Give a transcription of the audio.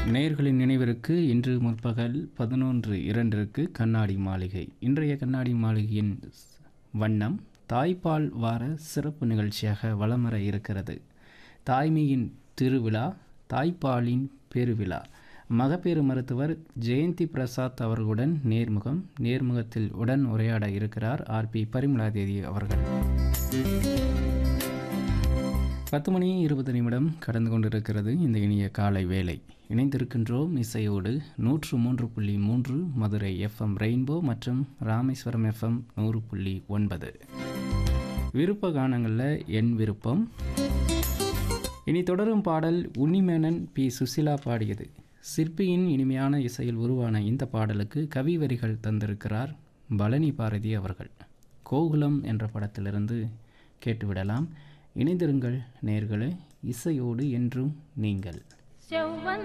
நேயர்களின் நினைவிற்கு இன்று முற்பகல் பதினொன்று இரண்டிற்கு கண்ணாடி மாளிகை இன்றைய கண்ணாடி மாளிகையின் வண்ணம் தாய்ப்பால் வார சிறப்பு நிகழ்ச்சியாக வலம் வர இருக்கிறது தாய்மையின் திருவிழா தாய்ப்பாலின் பெருவிழா மகப்பேறு மருத்துவர் ஜெயந்தி பிரசாத் அவர்களுடன் நேர்முகம் நேர்முகத்தில் உடன் உரையாட இருக்கிறார் ஆர்பி பரிமலாதேவி அவர்கள் பத்து மணி இருபது நிமிடம் கடந்து கொண்டிருக்கிறது இந்த இனிய காலை வேலை இணைந்திருக்கின்றோம் இசையோடு நூற்று மூன்று புள்ளி மூன்று மதுரை எஃப்எம் ரெயின்போ மற்றும் ராமேஸ்வரம் எஃப்எம் நூறு புள்ளி ஒன்பது விருப்ப கானங்களில் என் விருப்பம் இனி தொடரும் பாடல் உன்னிமேனன் பி சுசிலா பாடியது சிற்பியின் இனிமையான இசையில் உருவான இந்த பாடலுக்கு கவி வரிகள் தந்திருக்கிறார் பழனி பாரதி அவர்கள் கோகுலம் என்ற படத்திலிருந்து கேட்டுவிடலாம் இணைந்திருங்கள் நேர்களே இசையோடு என்றும் நீங்கள் செவ்வன்